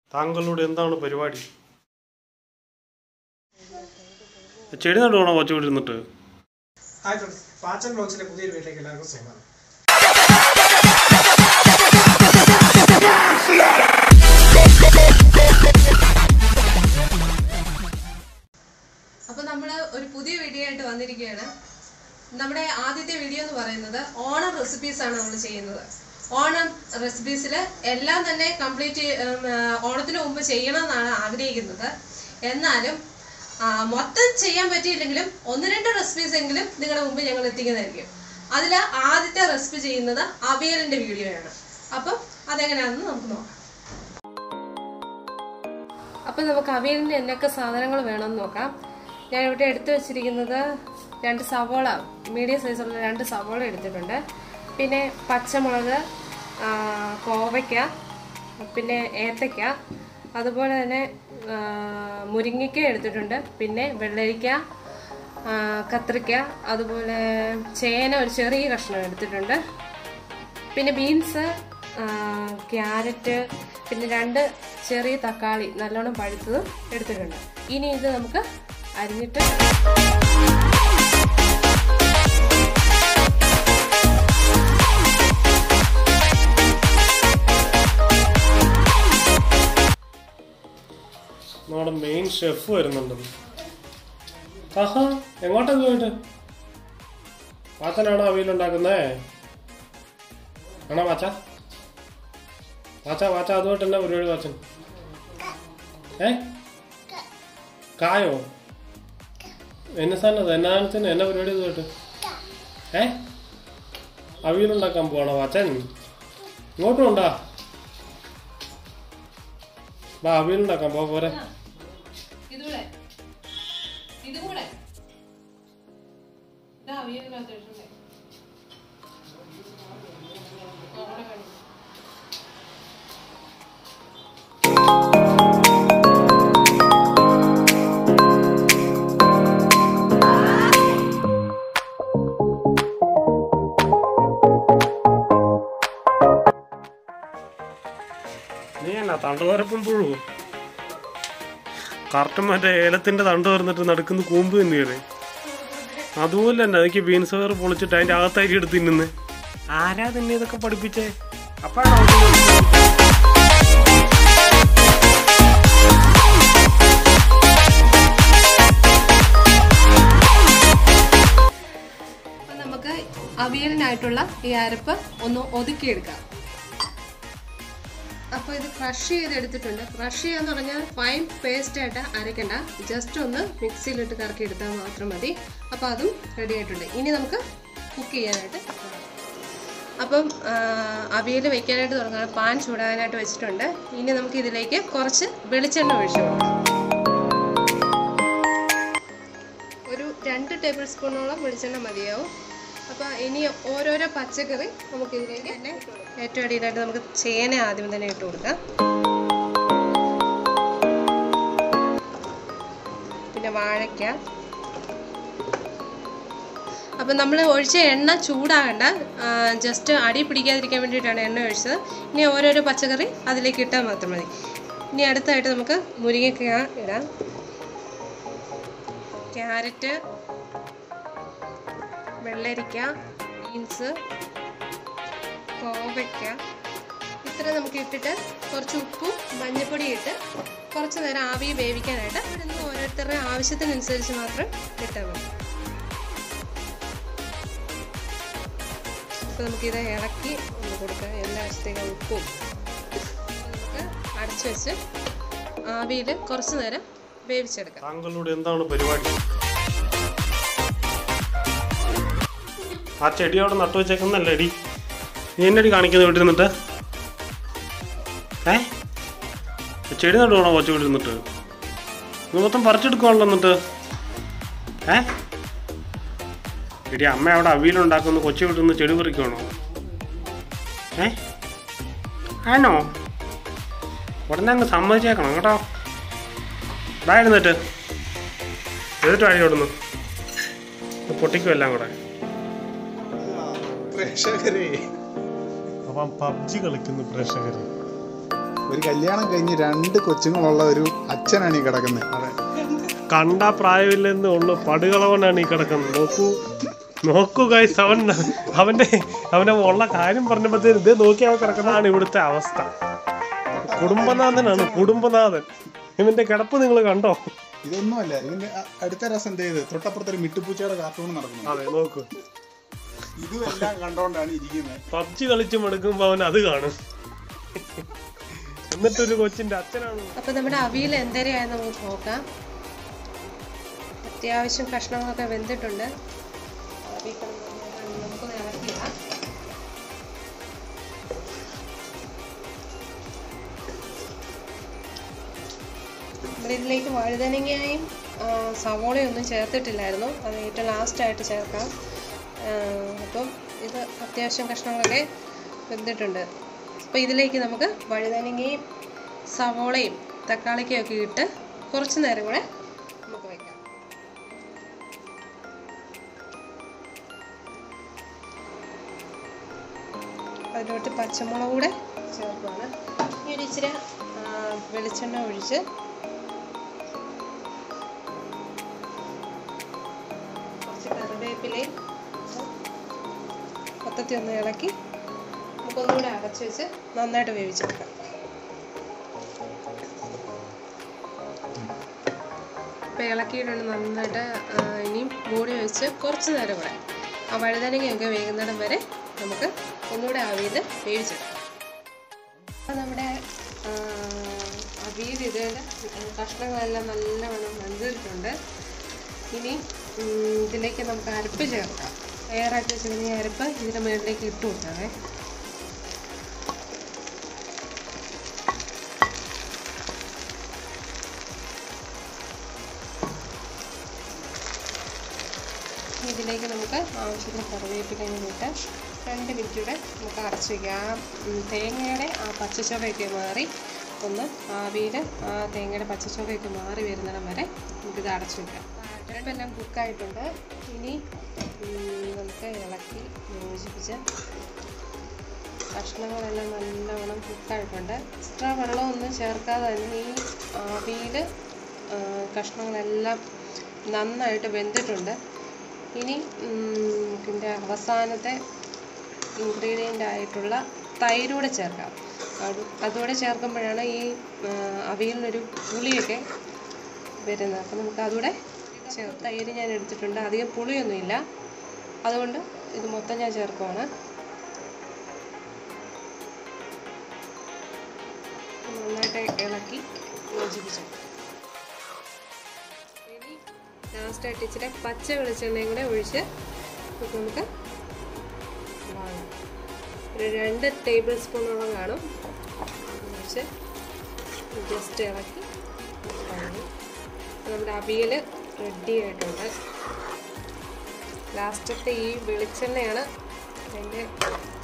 താങ്കളുടെ എന്താണ് പരിപാടി ചെടി നടുവാണോ കൊച്ചുകൂടി ഇരുന്നിട്ട് ഹായ് ഫ്രണ്ട്സ് പാച്ചൻ ബ്ലോഗ്സിന്റെ പുതിയൊരു വീട്ടിലേക്ക് എല്ലാവർക്കും സ്വാഗതം അപ്പൊ നമ്മള് ഒരു പുതിയ വീഡിയോ ആയിട്ട് വന്നിരിക്കുകയാണ് നമ്മുടെ ആദ്യത്തെ വീഡിയോ എന്ന് പറയുന്നത് ഓണം റെസിപ്പീസ് ആണ് നമ്മൾ ചെയ്യുന്നത് ഓണം റെസിപ്പീസിൽ എല്ലാം തന്നെ കംപ്ലീറ്റ് ഓണത്തിന് മുമ്പ് ചെയ്യണം എന്നാണ് ആഗ്രഹിക്കുന്നത് എന്നാലും ആ, മൊത്തം ചെയ്യാൻ പറ്റിയില്ലെങ്കിലും ഒന്ന് രണ്ട് റെസിപ്പീസ് എങ്കിലും നിങ്ങളുടെ മുമ്പ് ഞങ്ങൾ എത്തിക്കുന്നതായിരിക്കും അതിൽ ആദ്യത്തെ റെസിപ്പി ചെയ്യുന്നത് അവിയലിന്റെ വീഡിയോയാണ് അപ്പം അതെങ്ങനെയാണെന്ന് നമുക്ക് നോക്കാം അപ്പം നമുക്ക് അവിയലിന് എന്നൊക്കെ സാധനങ്ങൾ വേണമെന്ന് നോക്കാം ഞാൻ ഇവിടെ എടുത്തു വെച്ചിരിക്കുന്നത് രണ്ട് സവോള മീഡിയം സൈസുള്ള രണ്ട് സവോള എടുത്തിട്ടുണ്ട് പിന്നെ പച്ചമുളക് ആ, കോവയ്ക്ക പിന്നെ ഏത്തയ്ക്ക അതുപോലെ തന്നെ ആ, മുരിങ്ങയ്ക്ക എടുത്തിട്ടുണ്ട് പിന്നെ വെള്ളരിക്ക ആ, കത്രിക്ക അതുപോലെ ചേന ഒരു ചെറിയ കഷ്ണം എടുത്തിട്ടുണ്ട് പിന്നെ ബീൻസ് ക്യാരറ്റ് പിന്നെ രണ്ട് ചെറിയ തക്കാളി നല്ലോണം പഴുത്തതും എടുത്തിട്ടുണ്ട് ഇനി ഇത് നമുക്ക് അരിഞ്ഞിട്ട് നമ്മുടെ മെയിൻ ഷെഫ് വരുന്നുണ്ടെന്ന് ആഹാ എങ്ങോട്ടാ പോയിട്ട് പാച്ചനാണോ അവിയലുണ്ടാക്കുന്നേ ആണോ വാച്ച വാച്ച വാച്ച അതുമായിട്ട് എന്നാ പരിപാടി വാച്ചൻ ഏ കായോ എന്നെ സാധനം എന്നാത്തിന് എന്നാ പരിപാടി ഇതുമായിട്ട് ഏ അവിയലുണ്ടാക്കാൻ പോവാണോ വാച്ചൻ ഇങ്ങോട്ടും ഉണ്ടാ വാ അവിയലുണ്ടാക്കാൻ പോ പോരെ ഇതുകൂടെ ഇതുകൂടെ ഇതാ അവിയലിനകത്ത് ഇട്ടിട്ടുണ്ടേ. അവിടെ കാണും. നീ എന്നാ തണ്ട് തുരപ്പം പുഴു കറക്റ്റ് മറ്റേ ഏലത്തിന്റെ തണ്ട് തുറന്നിട്ട് നടക്കുന്ന കൂമ്പ് തന്നെയല്ലേ അതുപോലെ തന്നെ എനിക്ക് ബീൻസ് കയർ പൊളിച്ചിട്ട് അതിന്റെ അകത്തായി എടുത്ത് തിന്നുന്നത് ആരാ തന്നെ ഇതൊക്കെ പഠിപ്പിച്ചേ അപ്പോഴാണ് അപ്പൊ നമുക്ക് അവിയലിനായിട്ടുള്ള ഈ അരപ്പ് ഒന്ന് ഒതുക്കിയെടുക്കാം അപ്പോൾ ഇത് ക്രഷ് ചെയ്തെടുത്തിട്ടുണ്ട് ക്രഷ് ചെയ്യാന്ന് പറഞ്ഞാൽ ഫൈൻ പേസ്റ്റ് ആയിട്ട് അരയ്ക്കണ്ട ജസ്റ്റ് ഒന്ന് മിക്സിയിലിട്ട് കറക്കി എടുത്താൽ മാത്രം മതി അപ്പോൾ അതും റെഡി ആയിട്ടുണ്ട് ഇനി നമുക്ക് കുക്ക് ചെയ്യാനായിട്ട് അപ്പം അവിയൽ വെക്കാനായിട്ട് തുടങ്ങാൻ പാൻ ചൂടാകാനായിട്ട് വെച്ചിട്ടുണ്ട് ഇനി നമുക്ക് ഇതിലേക്ക് കുറച്ച് വെളിച്ചെണ്ണ ഒഴിച്ചു കൊടുക്കാം ഒരു രണ്ട് ടേബിൾ സ്പൂണോളം വെളിച്ചെണ്ണ മതിയാവും അപ്പോൾ ഇനി ഓരോരോ പച്ചക്കറി നമുക്ക് ഇതിലേക്ക് തന്നെ ഏറ്റവും അടിയിലായിട്ട് നമുക്ക് ചേന ആദ്യം തന്നെ ഇട്ട് കൊടുക്കാം പിന്നെ വാഴയ്ക്ക അപ്പം നമ്മൾ ഒഴിച്ച എണ്ണ ചൂടാകണ്ട ജസ്റ്റ് അടി പിടിക്കാതിരിക്കാൻ വേണ്ടിയിട്ടാണ് എണ്ണ ഒഴിച്ചത് ഇനി ഓരോരോ പച്ചക്കറി അതിലേക്ക് ഇട്ടാൽ മാത്രം മതി ഇനി അടുത്തായിട്ട് നമുക്ക് മുരിങ്ങയ്ക്ക ഇടാം ക്യാരറ്റ് വെള്ളരിക്ക ബീൻസ് കോവയ്ക്ക ഇത്ര നമുക്ക് ഇട്ടിട്ട് കുറച്ച് ഉപ്പും മഞ്ഞൾപ്പൊടി ഇട്ട് കുറച്ച് നേരം ആവി വേവിക്കാനായിട്ട് ഇവിടെ നിന്ന് ഓരോരുത്തരുടെ ആവശ്യത്തിനനുസരിച്ച് മാത്രം ഇട്ടാൽ മതി അപ്പോൾ നമുക്കിത് ഇളക്കി ഒന്ന് കൊടുക്കാം എല്ലാ വശത്തേക്കും ഉപ്പും അപ്പോൾ നമുക്ക് അടച്ചു വെച്ച് ആവിയിൽ കുറച്ച് നേരം വേവിച്ചെടുക്കാം താങ്കളുടെ എന്താണ് പരിപാടി ആ ചെടി അവിടെ നട്ടു വെച്ചേക്കുന്നല്ലേ അടി നീ എന്നടി കാണിക്കുന്നത് വീട്ടിൽ നിന്നിട്ട് ഏ ചെടി നടുവാണോ കൊച്ചു വീട്ടിൽ നിന്നിട്ട് നീ മൊത്തം പറിച്ചെടുക്കുവാണല്ലോ എന്നിട്ട് ഏ എടി അമ്മ അവിടെ അവിയലുണ്ടാക്കുന്നു കൊച്ചു വീട്ടിൽ നിന്ന് ചെടി പറിക്കുവാണോ ഏ ആണോ ഉടനെ അങ്ങ് സമ്മതിച്ചേക്കണം കേട്ടോ ഇതായിരുന്നിട്ട് എന്നിട്ട് അടി കൊടുന്നു പൊട്ടിക്കും എല്ലാം കൂടെ പ്രേക്ഷകരെ അപ്പം പബ്ജി കളിക്കുന്നു പ്രേക്ഷകർ ഒരു കല്യാണം കഴിഞ്ഞ് രണ്ട് കൊച്ചുങ്ങളുള്ള ഒരു അച്ഛനാണ് ഈ കിടക്കുന്നത് അതെ കണ്ട പ്രായമില്ലെന്നേ ഉള്ളു പടുകളവനാണ് ഈ കിടക്കുന്നത് നോക്കൂ നോക്കൂ ഗൈസ് അവൻ അവന്റെ അവനെ ഉള്ള കാര്യം പറഞ്ഞപ്പോഴത്തേന് ഇത് നോക്കി അവൻ കിടക്കുന്നതാണ് ഇവിടുത്തെ അവസ്ഥ കുടുംബനാഥനാണ് കുടുംബനാഥൻ ഇവന്റെ കിടപ്പ് നിങ്ങൾ കണ്ടോ ഇതൊന്നുമല്ല ഇതിന്റെ അ- അടുത്ത രസം എന്ത് ചെയ്ത് തൊട്ടപ്പുറത്തൊരു മിട്ടുപൂച്ചയുടെ കാർട്ടൂൺ നടക്കുന്നു അതെ നോക്കൂ ഇതും എല്ലാം കണ്ടോണ്ടാണ് ഇരിക്കുന്നത് പബ്ജി കളിച്ച് മടുക്കുമ്പോ അവൻ അത് കാണും എന്നിട്ടൊരു കൊച്ചിന്റെ അച്ഛനാണ് അപ്പോൾ നമ്മുടെ അവിയൽ എന്തരയായെന്ന് നമുക്ക് നോക്കാം അത്യാവശ്യം കഷ്ണങ്ങളൊക്കെ വെന്തിട്ടുണ്ട് അവിയൽ കിടന്ന് നമുക്കൊന്ന് ഇളക്കിയിടാം നമ്മളിതിലേക്ക് വഴുതനങ്ങയും ആ, സവോളയും ഒന്നും ചേർത്തിട്ടില്ലായിരുന്നു അത് ഏറ്റവും ലാസ്റ്റായിട്ട് ചേർക്കാം ആ, അപ്പം ഇത് അത്യാവശ്യം കഷ്ണങ്ങളൊക്കെ വെന്തിട്ടുണ്ട് അപ്പോൾ ഇതിലേക്ക് നമുക്ക് വഴുതനങ്ങയും സവോളയും തക്കാളിക്കും ഒക്കെ ഇട്ട് കുറച്ച് നേരം കൂടെ നമുക്ക് വയ്ക്കാം അതിലോട്ട് പച്ചമുളക് കൂടെ ചേർക്കുകയാണ് ഈ ഒരു ഇച്ചിരി ആ, വെളിച്ചെണ്ണ ഒഴിച്ച് കുറച്ച് കറിവേപ്പിലയും ഇട്ട് മൊത്തത്തിൽ ഒന്ന് ഇളക്കി നമുക്കൊന്നുകൂടെ അടച്ചു വെച്ച് നന്നായിട്ട് വേവിച്ചെടുക്കാം ഇപ്പം ഇളക്കിയിട്ടുണ്ട് നന്നായിട്ട് ആ, ഇനിയും മൂടി വെച്ച് കുറച്ച് നേരം കൂടെ ആ വഴുതനങ്ങയൊക്കെ വേകുന്നിടം വരെ നമുക്ക് ഒന്നുകൂടെ ആവിയിൽ വേവിച്ചെടുക്കാം അപ്പം നമ്മുടെ ആ, അവിയൽ ഇതിൽ കഷ്ണങ്ങളെല്ലാം നല്ലവണ്ണം വെന്തിട്ടുണ്ട് ഇനി ഉം, ഇതിലേക്ക് നമുക്ക് അരപ്പ് ചേർക്കാം എയറായിട്ട് വെച്ചിരുന്ന ഈ അരപ്പ് ഇതിൻ്റെ മുകളിലേക്ക് ഇട്ട് കൊടുക്കാവേ ഇതിലേക്ക് നമുക്ക് ആവശ്യത്തിന് കറിവേപ്പിലയും ഇട്ട് രണ്ട് മിനിറ്റ് കൂടെ നമുക്ക് അടച്ച് വയ്ക്കാം ആ ഉം, തേങ്ങയുടെ ആ പച്ചച്ചുവയൊക്കെ മാറി ഒന്ന് ആവിയിൽ ആ തേങ്ങയുടെ പച്ചച്ചുവയൊക്കെ മാറി വരുന്നിടം വരെ നമുക്കിത് അടച്ചു വയ്ക്കാം അരപ്പെല്ലാം കുക്കായിട്ടുണ്ട് ഇനി ഉം, നമുക്ക് ഇളക്കി യോജിപ്പിച്ച് കഷ്ണങ്ങളെല്ലാം നല്ലവണ്ണം കുക്കായിട്ടുണ്ട് എക്സ്ട്രാ വെള്ളമൊന്നും ചേർക്കാതെ തന്നെ ഈ ആവിയിൽ കഷ്ണങ്ങളെല്ലാം നന്നായിട്ട് വെന്തിട്ടുണ്ട് ഇനി ഉം, ഇതിൻ്റെ അവസാനത്തെ ഇൻഗ്രീഡിയൻ്റ് ആയിട്ടുള്ള തൈരൂടെ ചേർക്കാം അത് അതുകൂടെ ചേർക്കുമ്പോഴാണ് ഈ ആ, അവിയലിനൊരു പുളിയൊക്കെ വരുന്നത് അപ്പോൾ നമുക്ക് അതുകൂടെ ചേർ തൈര് ഞാൻ എടുത്തിട്ടുണ്ട് അധികം പുളിയൊന്നുമില്ല അതുകൊണ്ട് ഇത് മൊത്തം ഞാൻ ചേർക്കുവാണ് നന്നായിട്ട് ഇളക്കി യോജിപ്പിച്ചു ഇനി ലാസ്റ്റായിട്ട് ഇച്ചിരി പച്ച വെളിച്ചെണ്ണയും കൂടെ ഒഴിച്ച് ഇത് നമുക്ക് വാങ്ങാം ഒരു രണ്ട് ടേബിൾ സ്പൂണോളം കാണും ഒഴിച്ച് ജസ്റ്റ് ഇളക്കി വാങ്ങി നമ്മുടെ അവിയൽ റെഡി ആയിട്ടുണ്ട് ലാസ്റ്റത്തെ ഈ വെളിച്ചെണ്ണയാണ് അതിൻ്റെ